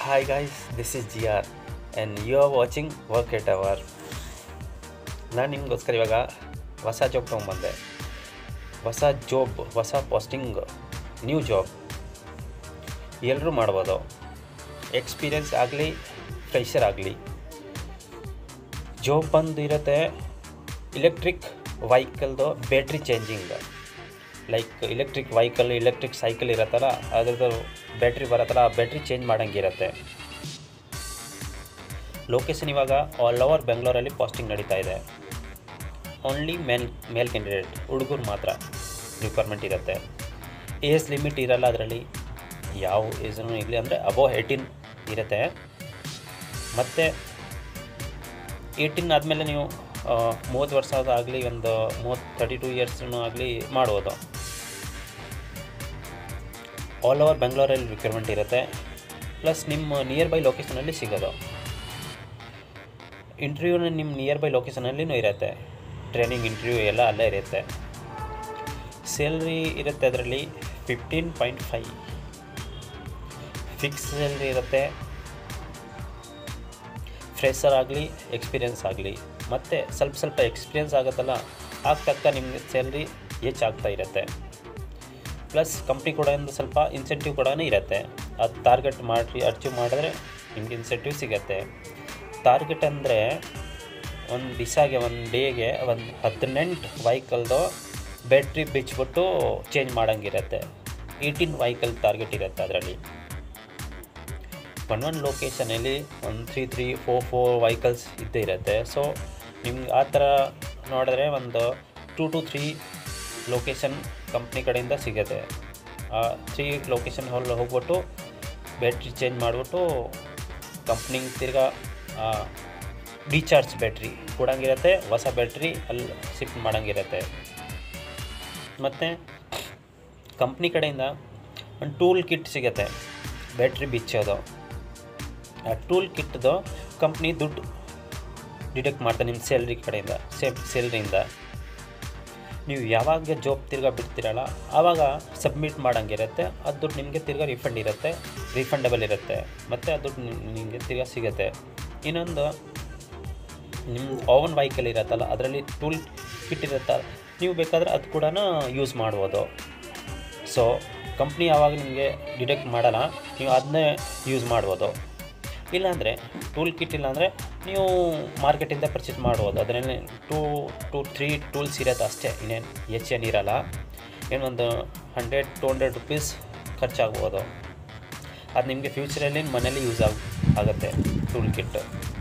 Hi guys, this is GR and you are watching Work at Hour. ನಾನು ನಿಮಗೋಸ್ಕರ ಇವಾಗ ಹೊಸ ಜಾಬ್ ತೊಗೊಂಬಂದೆ ಹೊಸ ಜಾಬ್ ಹೊಸ ಪೋಸ್ಟಿಂಗ್ ನ್ಯೂ ಜಾಬ್ ಎಲ್ಲರೂ ಮಾಡ್ಬೋದು ಎಕ್ಸ್ಪೀರಿಯನ್ಸ್ ಆಗಲಿ ಫ್ರೆಷರ್ ಆಗಲಿ ಜಾಬ್ ಬಂದು ಇರುತ್ತೆ ಇಲೆಕ್ಟ್ರಿಕ್ ವೆಹಿಕಲ್ದು battery changing like electric vehicle electric cycle ಇರತ್ತಲ್ಲ ಅದ್ರದ್ದು ಬ್ಯಾಟ್ರಿ ಬರತ್ತಲ್ಲ ಆ ಬ್ಯಾಟ್ರಿ ಚೇಂಜ್ ಮಾಡೋಂಗಿರುತ್ತೆ ಲೊಕೇಶನ್ ಇವಾಗ ಆಲ್ ಓವರ್ ಬೆಂಗಳೂರಲ್ಲಿ ಪೋಸ್ಟಿಂಗ್ ನಡೀತಾ ಇದೆ ಓನ್ಲಿ ಮೇಲ್ ಮೇಲ್ ಕ್ಯಾಂಡಿಡೇಟ್ ಹುಡುಗರು ಮಾತ್ರ ರಿಕ್ವೈರ್ಮೆಂಟ್ ಇರುತ್ತೆ ಏಜ್ ಲಿಮಿಟ್ ಇರಲ್ಲ ಅದರಲ್ಲಿ ಯಾವ ಏಜನ್ನು ಇರಲಿ ಅಂದರೆ ಅಬೋವ್ ಏಯ್ಟೀನ್ ಇರುತ್ತೆ ಮತ್ತು ಏಯ್ಟೀನ್ ಆದಮೇಲೆ ನೀವು ಮೂವತ್ತು ವರ್ಷ ಆಗಲಿ ಒಂದು ಮೂವತ್ತು ತರ್ಟಿ ಟೂ ಇಯರ್ಸ್ನೂ ಆಗಲಿ ಮಾಡ್ಬೋದು ಆಲ್ ಓವರ್ ಬೆಂಗಳೂರಲ್ಲಿ ರಿಕ್ವೈರ್ಮೆಂಟ್ ಇರುತ್ತೆ ಪ್ಲಸ್ ನಿಮ್ಮ ನಿಯರ್ ಬೈ ಲೊಕೇಶನಲ್ಲಿ ಸಿಗೋದು ಇಂಟರ್ವ್ಯೂನ ನಿಮ್ಮ ನಿಯರ್ ಬೈ ಲೊಕೇಶನಲ್ಲಿನೂ ಇರುತ್ತೆ ಟ್ರೈನಿಂಗ್ ಇಂಟರ್ವ್ಯೂ ಎಲ್ಲ ಅಲ್ಲೇ ಇರುತ್ತೆ ಸ್ಯಾಲ್ರಿ ಇರುತ್ತೆ ಅದರಲ್ಲಿ fifteen point five fix salary ಇರುತ್ತೆ ಫ್ರೆಷರ್ ಆಗಲಿ ಎಕ್ಸ್ಪೀರಿಯನ್ಸ್ ಆಗಲಿ ಮತ್ತು ಸ್ವಲ್ಪ ಸ್ವಲ್ಪ ಎಕ್ಸ್ಪೀರಿಯನ್ಸ್ ಆಗುತ್ತಲ್ಲ ಆಗ್ತಕ್ಕ ನಿಮಗೆ ಸ್ಯಾಲ್ರಿ ಹೆಚ್ಚಾಗ್ತಾ ಇರುತ್ತೆ ಪ್ಲಸ್ ಕಂಪ್ನಿ ಕಡೆಯಿಂದ ಸ್ವಲ್ಪ ಇನ್ಸೆಂಟಿವ್ ಕೂಡ ಇರುತ್ತೆ ಅದು ಟಾರ್ಗೆಟ್ ಮಾಡಿ ಅಚೀವ್ ಮಾಡಿದ್ರೆ ನಿಮ್ಗೆ ಇನ್ಸೆಂಟಿವ್ ಸಿಗುತ್ತೆ ಟಾರ್ಗೆಟ್ ಅಂದರೆ ಒಂದು ದಿವಸಗೆ ಒಂದು ಡೇಗೆ ಒಂದು ಹದಿನೆಂಟು ವೆಹಿಕಲ್ದು ಬ್ಯಾಟ್ರಿ ಬಿಚ್ಚಿಬಿಟ್ಟು ಚೇಂಜ್ ಮಾಡೋಂಗಿರುತ್ತೆ ಏಯ್ಟೀನ್ ವೆಹಿಕಲ್ ಟಾರ್ಗೆಟ್ ಇರುತ್ತೆ ಅದರಲ್ಲಿ ಒನ್ ಒನ್ ಲೊಕೇಶನಲ್ಲಿ ಒಂದು three three four four vehicles ಇದ್ದೇ ಇರುತ್ತೆ ಸೊ ನಿಮ್ಗೆ ಆ ಥರ ನೋಡಿದ್ರೆ ಒಂದು two to three location company ಕಡೆಯಿಂದ ಸಿಗುತ್ತೆ ಆ ತ್ರೀ ಲೊಕೇಶನ್ ಹೊಲ್ ಹೋಗ್ಬಿಟ್ಟು ಬ್ಯಾಟ್ರಿ ಚೇಂಜ್ ಮಾಡಿಬಿಟ್ಟು ಕಂಪ್ನಿಗೆ ತಿರ್ಗಾ ಡಿಚಾರ್ಜ್ ಬ್ಯಾಟ್ರಿ ಕೊಡಂಗಿರುತ್ತೆ ಹೊಸ ಬ್ಯಾಟ್ರಿ ಅಲ್ಲಿ ಶಿಫ್ಟ್ ಮಾಡೋಂಗಿರುತ್ತೆ ಮತ್ತು ಕಂಪ್ನಿ ಕಡೆಯಿಂದ ಒಂದು ಟೂಲ್ ಕಿಟ್ ಸಿಗುತ್ತೆ ಬ್ಯಾಟ್ರಿ ಬಿಚ್ಚೋದು ಆ ಟೂಲ್ ಕಿಟ್ದು ಕಂಪ್ನಿ ದುಡ್ಡು ಡಿಡಕ್ಟ್ ಮಾಡ್ತಾರೆ ನಿಮ್ಮ ಸ್ಯಾಲ್ರಿ ಕಡೆಯಿಂದ ಸೇಮ್ ಸ್ಯಾಲ್ರಿಯಿಂದ ನೀವು ಯಾವಾಗ ಜಾಬ್ ತಿರ್ಗಾ ಬಿಡ್ತೀರಲ್ಲ ಆವಾಗ ಸಬ್ಮಿಟ್ ಮಾಡೋಂಗಿರುತ್ತೆ ಅದು ದುಡ್ಡು ನಿಮಗೆ ತಿರ್ಗಾ ರಿಫಂಡ್ ಇರುತ್ತೆ ರಿಫಂಡಬಲ್ ಇರುತ್ತೆ ಮತ್ತು ಆ ದುಡ್ಡು ನಿಮಗೆ ತಿರ್ಗಾ ಸಿಗುತ್ತೆ ಇನ್ನೊಂದು ನಿಮ್ಮ ಓವನ್ ವೆಹಿಕಲ್ ಇರುತ್ತಲ್ಲ ಅದರಲ್ಲಿ ಟೂಲ್ ಕಿಟ್ ಇರುತ್ತಲ್ಲ ನೀವು ಬೇಕಾದರೆ ಅದು ಕೂಡ ಯೂಸ್ ಮಾಡ್ಬೋದು ಸೊ ಕಂಪ್ನಿ ಯಾವಾಗ ನಿಮಗೆ ಡಿಡಕ್ಟ್ ಮಾಡಲ್ಲ ನೀವು ಅದನ್ನೇ ಯೂಸ್ ಮಾಡ್ಬೋದು ಇಲ್ಲಾಂದರೆ ಟೂಲ್ ಕಿಟ್ ಇಲ್ಲಾಂದರೆ ನೀವು ಮಾರ್ಕೆಟಿಂದ ಪರ್ಚೇಸ್ ಮಾಡ್ಬೋದು ಅದರಲ್ಲಿ ಟೂ ಟು ತ್ರೀ ಟೂಲ್ಸ್ ಇರುತ್ತೆ ಅಷ್ಟೇ ಇನ್ನೇನು ಹೆಚ್ಚೇನು ಇರಲ್ಲ ಏನೊಂದು ಹಂಡ್ರೆಡ್ ಟು ಹಂಡ್ರೆಡ್ ರುಪೀಸ್ ಖರ್ಚಾಗ್ಬೋದು ಅದು ನಿಮಗೆ ಫ್ಯೂಚರಲ್ಲಿ ಮನೇಲಿ ಯೂಸ್ ಆಗ ಆಗುತ್ತೆ ಟೂಲ್ ಕಿಟ್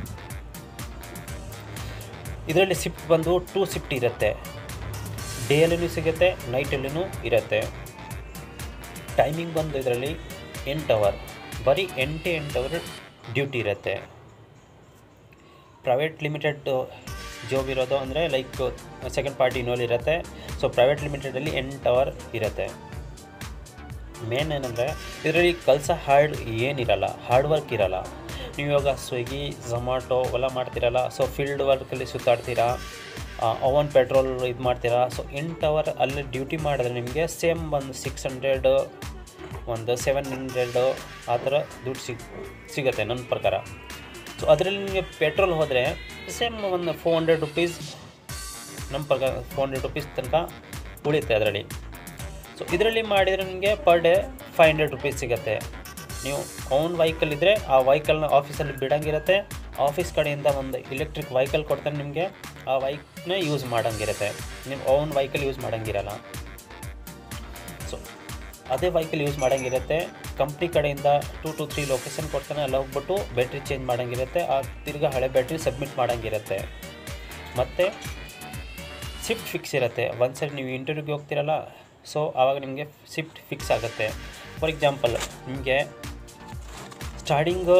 ಇದರಲ್ಲಿ ಶಿಫ್ಟ್ ಬಂದು ಟೂ ಶಿಫ್ಟ್ ಇರುತ್ತೆ ಡೇಯಲ್ಲೂ ಸಿಗುತ್ತೆ ನೈಟಲ್ಲೂ ಇರುತ್ತೆ ಟೈಮಿಂಗ್ ಬಂದು ಇದರಲ್ಲಿ ಎಂಟು ಅವರ್ ಬರೀ ಎಂಟು ಎಂಟು ಅವರ್ ಡ್ಯೂಟಿ ಇರುತ್ತೆ ಪ್ರೈವೇಟ್ ಲಿಮಿಟೆಡ್ ಜಾಬ್ ಇರೋದು ಅಂದರೆ ಲೈಕ್ ಸೆಕೆಂಡ್ ಪಾರ್ಟಿ ಇನ್ನೋಲ್ ಇರುತ್ತೆ ಸೊ ಪ್ರೈವೇಟ್ ಲಿಮಿಟೆಡಲ್ಲಿ ಎಂಟು ಅವರ್ ಇರುತ್ತೆ ಮೇನ್ ಏನಂದರೆ ಇದರಲ್ಲಿ ಕೆಲಸ ಹಾರ್ಡ್ ಏನಿರಲ್ಲ ಹಾರ್ಡ್ ವರ್ಕ್ ಇರಲ್ಲ ನೀವು ಇವಾಗ ಸ್ವಿಗ್ಗಿ ಝೊಮ್ಯಾಟೊ ಎಲ್ಲ ಮಾಡ್ತೀರಲ್ಲ ಸೊ ಫೀಲ್ಡ್ ವರ್ಕಲ್ಲಿ ಸುತ್ತಾಡ್ತೀರಾ ಓವನ್ ಪೆಟ್ರೋಲ್ ಇದು ಮಾಡ್ತೀರಾ ಸೊ ಎಂಟು ಅವರ್ ಅಲ್ಲಿ ಡ್ಯೂಟಿ ಮಾಡಿದ್ರೆ ನಿಮಗೆ ಸೇಮ್ ಒಂದು ಸಿಕ್ಸ್ ಹಂಡ್ರೆಡ್ ಒಂದು ಸೆವೆನ್ ಹಂಡ್ರೆಡ್ ಆ ಥರ ದುಡ್ಡು ಸಿಗ್ ಸಿಗುತ್ತೆ ನನ್ನ ಪ್ರಕಾರ ಸೊ ಅದರಲ್ಲಿ ನಿಮಗೆ ಪೆಟ್ರೋಲ್ ಹೋದರೆ ಸೇಮ್ ಒಂದು ಫೋರ್ ಹಂಡ್ರೆಡ್ ರುಪೀಸ್ ನಮ್ಮ ಪ್ರಕಾರ ಫೋರ್ ಹಂಡ್ರೆಡ್ ರುಪೀಸ್ ತನಕ ಉಳಿಯುತ್ತೆ ಅದರಲ್ಲಿ ಸೊ ಇದರಲ್ಲಿ ಮಾಡಿದರೆ ನಿಮಗೆ per day five hundred rupees ಸಿಗುತ್ತೆ ನೀವು ಓನ್ ವೆಹಿಕಲ್ ಇದ್ದರೆ ಆ ವೆಹಿಕಲ್ನ ಆಫೀಸಲ್ಲಿ ಬಿಡೋಂಗಿರುತ್ತೆ ಆಫೀಸ್ ಕಡೆಯಿಂದ ಒಂದು ಇಲೆಕ್ಟ್ರಿಕ್ ವೆಹಿಕಲ್ ಕೊಡ್ತಾರೆ ನಿಮಗೆ ಆ ಬೈಕ್ನೇ ಯೂಸ್ ಮಾಡೋಂಗಿರುತ್ತೆ ನೀವು ಓನ್ ವೆಹಿಕಲ್ ಯೂಸ್ ಮಾಡೋಂಗಿರಲ್ಲ ಸೊ ಅದೇ ವೆಹಿಕಲ್ ಯೂಸ್ ಮಾಡೋಂಗಿರುತ್ತೆ ಕಂಪ್ನಿ ಕಡೆಯಿಂದ ಟೂ ಟು ತ್ರೀ ಲೊಕೇಶನ್ ಕೊಡ್ತಾನೆ ಅಲ್ಲಿ ಹೋಗ್ಬಿಟ್ಟು ಬ್ಯಾಟ್ರಿ ಚೇಂಜ್ ಮಾಡೋಂಗಿರುತ್ತೆ ಆ ತಿರ್ಗಾ ಹಳೆ ಬ್ಯಾಟ್ರಿ ಸಬ್ಮಿಟ್ ಮಾಡೋಂಗಿರುತ್ತೆ ಮತ್ತು ಶಿಫ್ಟ್ ಫಿಕ್ಸ್ ಇರುತ್ತೆ ಒಂದು ಸರಿ ನೀವು ಇಂಟರ್ವ್ಯೂಗೆ ಹೋಗ್ತಿರಲ್ಲ ಸೊ ಆವಾಗ ನಿಮಗೆ ಶಿಫ್ಟ್ ಫಿಕ್ಸ್ ಆಗುತ್ತೆ ಫಾರ್ ಎಕ್ಸಾಂಪಲ್ ನಿಮಗೆ ಸ್ಟಾರ್ಟಿಂಗು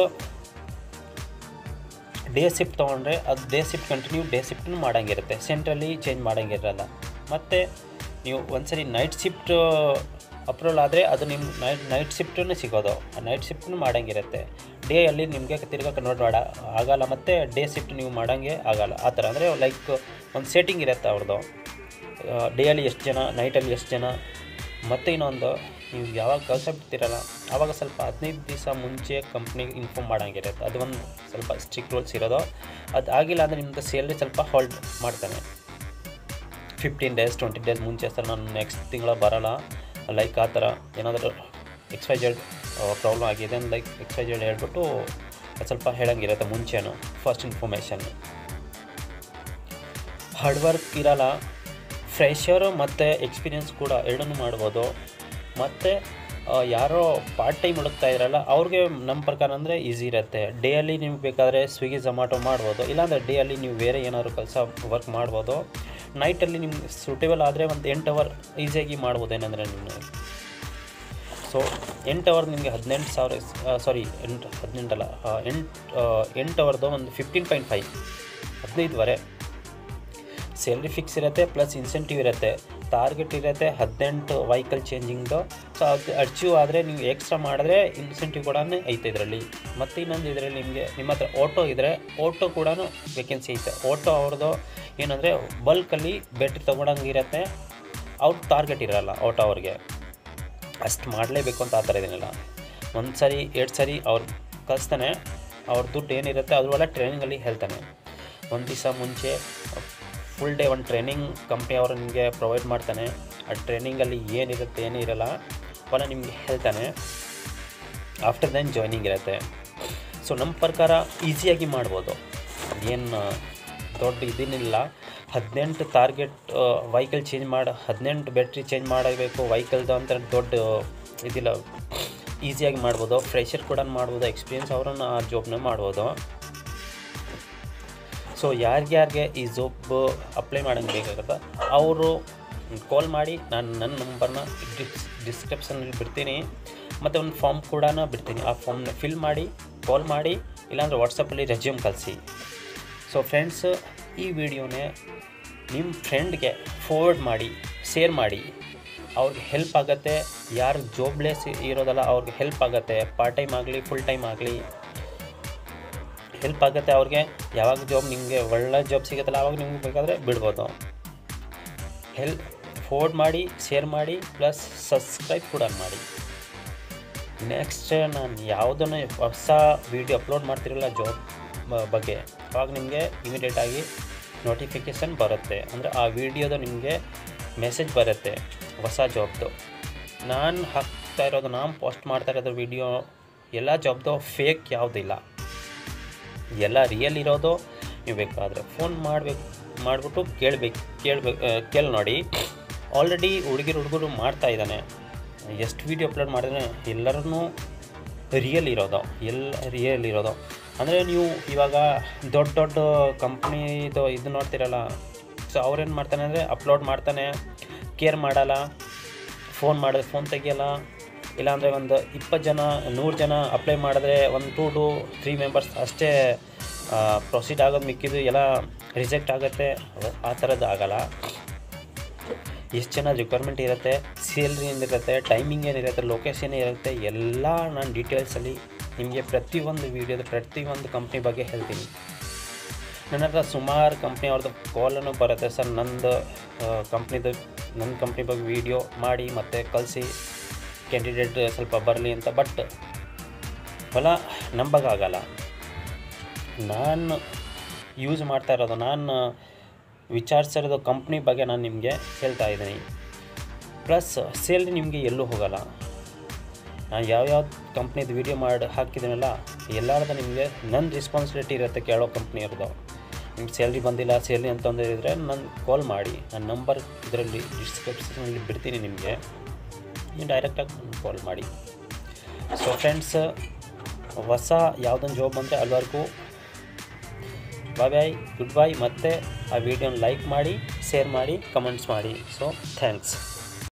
ಡೇ ಶಿಫ್ಟ್ ತೊಗೊಂಡ್ರೆ ಅದು ಡೇ ಶಿಫ್ಟ್ ಕಂಟಿನ್ಯೂ ಡೇ ಶಿಫ್ಟ್ನು ಮಾಡೋಂಗಿರುತ್ತೆ ಸೆಂಟ್ರಲ್ಲಿ ಚೇಂಜ್ ಮಾಡೋಂಗಿರಲ್ಲ ಮತ್ತು ನೀವು ಒಂದ್ಸರಿ ನೈಟ್ ಶಿಫ್ಟ್ ಅಪ್ರೂವಲ್ ಆದರೆ ಅದು ನಿಮ್ಮ ನೈಟ್ ನೈಟ್ ಶಿಫ್ಟೂ ಸಿಗೋದು ಆ ನೈಟ್ ಶಿಫ್ಟ್ನು ಮಾಡೋಂಗಿರುತ್ತೆ ಡೇಯಲ್ಲಿ ನಿಮಗೆ ತಿರ್ಗಾ ಕನ್ವರ್ಟ್ ಮಾಡ ಆಗಲ್ಲ ಮತ್ತು ಡೇ ಶಿಫ್ಟ್ ನೀವು ಮಾಡೋಂಗೆ ಆಗಲ್ಲ ಆ ಥರ ಅಂದರೆ ಲೈಕ್ ಒಂದು ಸೆಟ್ಟಿಂಗ್ ಇರುತ್ತೆ ಅವ್ರದ್ದು ಡೇಯಲ್ಲಿ ಎಷ್ಟು ಜನ ನೈಟಲ್ಲಿ ಎಷ್ಟು ಜನ ಮತ್ತು ಇನ್ನೊಂದು ನೀವು ಯಾವಾಗ ಕೆಲಸ ಬಿಡ್ತೀರಲ್ಲ ಆವಾಗ ಸ್ವಲ್ಪ ಹದಿನೈದು ದಿವಸ ಮುಂಚೆ ಕಂಪ್ನಿಗೆ ಇನ್ಫಾರ್ಮ್ ಮಾಡೋಂಗಿರುತ್ತೆ ಅದು ಒಂದು ಸ್ವಲ್ಪ ಸ್ಟ್ರಿಕ್ಟ್ ರೂಲ್ಸ್ ಇರೋದು ಅದು ಆಗಿಲ್ಲ ಅಂದರೆ ನಿಮ್ಮದು ಸೇಲ್ರಿ ಸ್ವಲ್ಪ ಹೋಲ್ಡ್ ಮಾಡ್ತಾನೆ ಫಿಫ್ಟೀನ್ ಡೇಸ್ ಟ್ವೆಂಟಿ ಡೇಸ್ ಮುಂಚೆ ಸರ್ ನಾನು ನೆಕ್ಸ್ಟ್ ತಿಂಗಳ ಬರೋಲ್ಲ ಲೈಕ್ ಆ ಥರ ಏನಾದರೂ ಎಕ್ಸ್ ವೈ ಜೆಡ್ ಪ್ರಾಬ್ಲಮ್ ಆಗಿದೆ ಲೈಕ್ ಎಕ್ಸ್ ವೈ ಜೆಡ್ ಹೇಳ್ಬಿಟ್ಟು ಅದ್ ಸ್ವಲ್ಪ ಹೇಳಂಗಿರುತ್ತೆ ಮುಂಚೆನೂ ಫಸ್ಟ್ ಇನ್ಫಾರ್ಮೇಷನ್ ಹಾರ್ಡ್ ವರ್ಕ್ ಇರಲ್ಲ ಫ್ರೆಷರು ಮತ್ತು ಎಕ್ಸ್ಪೀರಿಯನ್ಸ್ ಕೂಡ ಎರಡನ್ನೂ ಮಾಡ್ಬೋದು ಮತ್ತು ಯಾರೋ ಪಾರ್ಟ್ ಟೈಮ್ ಹುಡುಕ್ತಾ ಇದ್ರಲ್ಲ ಅವ್ರಿಗೆ ನಮ್ಮ ಪ್ರಕಾರ ಅಂದರೆ ಈಸಿ ಇರುತ್ತೆ ಡೇಯಲ್ಲಿ ನಿಮ್ಗೆ ಬೇಕಾದರೆ ಸ್ವಿಗ್ಗಿ ಝೊಮ್ಯಾಟೊ ಮಾಡ್ಬೋದು ಇಲ್ಲಾಂದರೆ ಡೇಯಲ್ಲಿ ನೀವು ಬೇರೆ ಏನಾದ್ರು ಕೆಲಸ ವರ್ಕ್ ಮಾಡ್ಬೋದು ನೈಟಲ್ಲಿ ನಿಮ್ಗೆ ಸೂಟೇಬಲ್ ಆದರೆ ಒಂದು ಎಂಟು ಅವರ್ ಈಸಿಯಾಗಿ ಮಾಡ್ಬೋದು ಏನಂದರೆ ನೀವು ಸೊ ಎಂಟು ಅವರ್ ನಿಮಗೆ ಹದಿನೆಂಟು ಸಾವಿರ ಸಾರಿ ಎಂಟು ಹದಿನೆಂಟಲ್ಲ ಎಂಟು ಎಂಟು ಅವರ್ದು ಒಂದು ಫಿಫ್ಟೀನ್ ಪಾಯಿಂಟ್ ಫೈವ್ ಹದಿನೈದುವರೆ ಸ್ಯಾಲ್ರಿ ಫಿಕ್ಸ್ ಇರುತ್ತೆ ಪ್ಲಸ್ ಇನ್ಸೆಂಟಿವ್ ಇರುತ್ತೆ ಟಾರ್ಗೆಟ್ ಇರುತ್ತೆ ಹದಿನೆಂಟು ವೆಹಿಕಲ್ ಚೇಂಜಿಂಗ್ದು ಸೊ ಅದು ಅಚೀವ್ ಆದರೆ ನೀವು ಎಕ್ಸ್ಟ್ರಾ ಮಾಡಿದ್ರೆ ಇನ್ಸೆಂಟಿವ್ ಕೂಡ ಐತೆ ಇದರಲ್ಲಿ ಮತ್ತು ಇನ್ನೊಂದು ಇದರಲ್ಲಿ ನಿಮಗೆ ನಿಮ್ಮ ಹತ್ರ ಆಟೋ ಇದ್ದರೆ ಆಟೋ ಕೂಡ ವೇಕೆನ್ಸಿ ಐತೆ ಆಟೋ ಅವ್ರದ್ದು ಏನಂದರೆ ಬಲ್ಕಲ್ಲಿ ಬ್ಯಾಟ್ರಿ ತೊಗೊಳಂಗಿರತ್ತೆ ಅವ್ರ ಟಾರ್ಗೆಟ್ ಇರಲ್ಲ ಆಟೋ ಅವ್ರಿಗೆ ಅಷ್ಟು ಮಾಡಲೇಬೇಕು ಅಂತ ಆ ಥರ ಏನಿಲ್ಲ ಒಂದು ಸರಿ ಎರಡು ಸರಿ ಅವ್ರು ಕಳಿಸ್ತಾನೆ ಅವ್ರ ದುಡ್ಡು ಏನಿರುತ್ತೆ ಅದ್ರೊಳಗೆ ಟ್ರೈನಿಂಗಲ್ಲಿ ಹೇಳ್ತಾನೆ ಒಂದು ದಿವಸ ಮುಂಚೆ ಫುಲ್ ಡೇ ಒಂದು ಟ್ರೈನಿಂಗ್ ಕಂಪ್ನಿ ಅವರು ನಿಮಗೆ ಪ್ರೊವೈಡ್ ಮಾಡ್ತಾನೆ ಆ ಟ್ರೈನಿಂಗಲ್ಲಿ ಏನಿರುತ್ತೆ ಏನಿರಲ್ಲ ಅವನ್ನ ನಿಮಗೆ ಹೇಳ್ತಾನೆ ಆಫ್ಟರ್ ದೆನ್ ಜಾಯ್ನಿಂಗ್ ಇರುತ್ತೆ ಸೊ ನಮ್ಮ ಪ್ರಕಾರ ಈಸಿಯಾಗಿ ಮಾಡ್ಬೋದು ಏನು ದೊಡ್ಡ ಇದೇನಿಲ್ಲ ಹದಿನೆಂಟು ಟಾರ್ಗೆಟ್ ವೆಹಿಕಲ್ ಚೇಂಜ್ ಮಾಡಿ ಹದಿನೆಂಟು ಬ್ಯಾಟ್ರಿ ಚೇಂಜ್ ಮಾಡಬೇಕು ವೆಹಿಕಲ್ದು ಅಂತ ದೊಡ್ಡ ಇದಿಲ್ಲ ಈಸಿಯಾಗಿ ಮಾಡ್ಬೋದು ಫ್ರೆಷರ್ ಕೂಡ ಮಾಡ್ಬೋದು ಎಕ್ಸ್ಪೀರಿಯನ್ಸ್ ಅವರನ್ನು ಆ ಜಾಬ್ನ ಮಾಡ್ಬೋದು ಸೊ ಯಾರ್ಯಾರಿಗೆ ಈ ಜಾಬ್ ಅಪ್ಲೈ ಮಾಡೋಂಗೆ ಬೇಕಾಗುತ್ತೆ ಅವರು ಕಾಲ್ ಮಾಡಿ ನಾನು ನನ್ನ ನಂಬರ್ನ ಡಿಸ್ ಡಿಸ್ಕ್ರಿಪ್ಷನಲ್ಲಿ ಬಿಡ್ತೀನಿ ಮತ್ತು ಒಂದು ಫಾರ್ಮ್ ಕೂಡ ಬಿಡ್ತೀನಿ ಆ ಫಾರ್ಮ್ನ ಫಿಲ್ ಮಾಡಿ ಕಾಲ್ ಮಾಡಿ ಇಲ್ಲಾಂದರೆ ವಾಟ್ಸಪ್ಪಲ್ಲಿ ರೆಸ್ಯೂಮ್ ಕಳಿಸಿ ಸೊ ಫ್ರೆಂಡ್ಸ್ ಈ ವಿಡಿಯೋನೇ ನಿಮ್ಮ ಫ್ರೆಂಡ್ಗೆ ಫಾರ್ವರ್ಡ್ ಮಾಡಿ ಶೇರ್ ಮಾಡಿ ಅವ್ರಿಗೆ ಹೆಲ್ಪ್ ಆಗುತ್ತೆ ಯಾರು ಜಾಬ್ಲೆಸ್ ಇರೋದಲ್ಲ ಅವ್ರಿಗೆ ಹೆಲ್ಪ್ ಆಗುತ್ತೆ ಪಾರ್ಟ್ ಟೈಮ್ ಆಗಲಿ ಫುಲ್ ಟೈಮ್ ಆಗಲಿ ಹೆಲ್ಪ್ ಆಗುತ್ತೆ ಅವ್ರಿಗೆ ಯಾವಾಗ ಜಾಬ್ ನಿಮಗೆ ಒಳ್ಳೆ ಜಾಬ್ ಸಿಗುತ್ತಲ್ಲ ಆವಾಗ ನಿಮ್ಗೆ ಬೇಕಾದರೆ ಬಿಡ್ಬೋದು ಹೆಲ್ಪ್ ಫೋರ್ಡ್ ಮಾಡಿ ಶೇರ್ ಮಾಡಿ ಪ್ಲಸ್ ಸಬ್ಸ್ಕ್ರೈಬ್ ಕೂಡ ಮಾಡಿ ನೆಕ್ಸ್ಟ್ ನಾನು ಯಾವುದನ್ನು ಹೊಸ ವೀಡಿಯೋ ಅಪ್ಲೋಡ್ ಮಾಡ್ತಿರಲ್ಲ ಜಾಬ್ ಬಗ್ಗೆ ಆವಾಗ ನಿಮಗೆ ಇಮಿಡಿಯೇಟಾಗಿ ನೋಟಿಫಿಕೇಷನ್ ಬರುತ್ತೆ ಅಂದರೆ ಆ ವಿಡಿಯೋದು ನಿಮಗೆ ಮೆಸೇಜ್ ಬರುತ್ತೆ ಹೊಸ ಜಾಬ್ದು ನಾನು ಹಾಕ್ತಾ ಇರೋದು ನಾನು ಪೋಸ್ಟ್ ಮಾಡ್ತಾ ಇರೋದು ವಿಡಿಯೋ ಎಲ್ಲ ಜಾಬ್ದು ಫೇಕ್ ಯಾವುದಿಲ್ಲ ಎಲ್ಲ ರಿಯಲ್ ಇರೋದು ನೀವು ಬೇಕಾದರೆ ಫೋನ್ ಮಾಡಬೇಕು ಮಾಡಿಬಿಟ್ಟು ಕೇಳಬೇಕು ಕೇಳ್ಬೇಕು ಕೇಳಿ ನೋಡಿ ಆಲ್ರೆಡಿ ಹುಡುಗಿರು ಹುಡುಗರು ಮಾಡ್ತಾ ಇದ್ದಾನೆ ಎಷ್ಟು ವೀಡಿಯೋ ಅಪ್ಲೋಡ್ ಮಾಡಿದ್ರೆ ಎಲ್ಲರೂ ರಿಯಲ್ ಇರೋದು ಎಲ್ಲ ರಿಯಲ್ ಇರೋದು ಅಂದರೆ ನೀವು ಇವಾಗ ದೊಡ್ಡ ದೊಡ್ಡ ಕಂಪ್ನಿದು ಇದು ನೋಡ್ತಿರಲ್ಲ ಸೊ ಅವ್ರೇನು ಮಾಡ್ತಾನೆ ಅಂದರೆ ಅಪ್ಲೋಡ್ ಮಾಡ್ತಾನೆ ಕೇರ್ ಮಾಡಲ್ಲ ಫೋನ್ ಮಾಡಿದ್ರೆ ಫೋನ್ ತೆಗಿಯಲ್ಲ ಇಲ್ಲಾಂದರೆ ಒಂದು ಇಪ್ಪತ್ತು ಜನ ನೂರು ಜನ ಅಪ್ಲೈ ಮಾಡಿದ್ರೆ ಒಂದು ಟೂ ಟು ತ್ರೀ ಮೆಂಬರ್ಸ್ ಅಷ್ಟೇ ಪ್ರೊಸೀಡ್ ಆಗೋದು ಮಿಕ್ಕಿದ್ದು ಎಲ್ಲ ರಿಜೆಕ್ಟ್ ಆಗುತ್ತೆ ಆ ಥರದ್ದು ಆಗಲ್ಲ ಎಷ್ಟು ಜನ ರಿಕ್ವೈರ್ಮೆಂಟ್ ಇರುತ್ತೆ ಸ್ಯಾಲ್ರಿ ಏನಿರುತ್ತೆ ಟೈಮಿಂಗ್ ಏನಿರುತ್ತೆ ಲೊಕೇಶನ್ ಇರುತ್ತೆ ಎಲ್ಲ ನಾನು ಡೀಟೇಲ್ಸಲ್ಲಿ ನಿಮಗೆ ಪ್ರತಿಯೊಂದು ವೀಡಿಯೋದ ಪ್ರತಿಯೊಂದು ಕಂಪ್ನಿ ಬಗ್ಗೆ ಹೇಳ್ತೀನಿ ನನ್ನ ಹತ್ರ ಸುಮಾರು ಕಂಪ್ನಿ ಅವ್ರದ್ದು ಕಾಲನ್ನು ಬರುತ್ತೆ ಸರ್ ನಂದು ಕಂಪ್ನಿದು ನನ್ನ ಕಂಪ್ನಿ ಬಗ್ಗೆ ವೀಡಿಯೋ ಮಾಡಿ ಮತ್ತು ಕಳಿಸಿ ಕ್ಯಾಂಡಿಡೇಟ್ ಸ್ವಲ್ಪ ಬರಲಿ ಅಂತ ಬಟ್ ಹೊಲ ನಂಬಕ್ಕಾಗಲ್ಲ ನಾನು ಯೂಸ್ ಮಾಡ್ತಾ ಇರೋದು ನಾನು ವಿಚಾರಿಸಿರೋದು ಕಂಪ್ನಿ ಬಗ್ಗೆ ನಾನು ನಿಮಗೆ ಹೇಳ್ತಾ ಇದ್ದೀನಿ ಪ್ಲಸ್ ಸೇಲ್ರಿ ನಿಮಗೆ ಎಲ್ಲೂ ಹೋಗಲ್ಲ ನಾನು ಯಾವ್ಯಾವ ಕಂಪ್ನಿದು ವೀಡಿಯೋ ಮಾಡಿ ಹಾಕಿದ್ದೀನಲ್ಲ ಎಲ್ಲರದ್ದು ನಿಮಗೆ ನನ್ನ ರೆಸ್ಪಾನ್ಸಿಬಿಲಿಟಿ ಇರುತ್ತೆ ಕೇಳೋ ಕಂಪ್ನಿಯವ್ರದ್ದು ನಿಮ್ಗೆ ಸ್ಯಾಲ್ರಿ ಬಂದಿಲ್ಲ ಸ್ಯಾಲ್ರಿ ಅಂತಂದ್ರೆ ಇದ್ದರೆ ನನ್ನ ಕಾಲ್ ಮಾಡಿ ನನ್ನ ನಂಬರ್ ಇದರಲ್ಲಿ ಡಿಸ್ಕ್ರಿಪ್ಷನಲ್ಲಿ ಬಿಡ್ತೀನಿ ನಿಮಗೆ ನೀವು ಡೈರೆಕ್ಟಾಗಿ ಕಾಲ್ ಮಾಡಿ ಸೊ ಫ್ರೆಂಡ್ಸ್ ಹೊಸ ಯಾವುದೊಂದು ಜಾಬ್ ಬಂದರೆ ಅಲ್ಲಿವರೆಗೂ ಬಾಯ್ ಬಾಯ್ ಗುಡ್ ಬಾಯ್ ಮತ್ತು ಆ ವಿಡಿಯೋನ ಲೈಕ್ ಮಾಡಿ ಶೇರ್ ಮಾಡಿ ಕಮೆಂಟ್ಸ್ ಮಾಡಿ ಸೊ ಥ್ಯಾಂಕ್ಸ್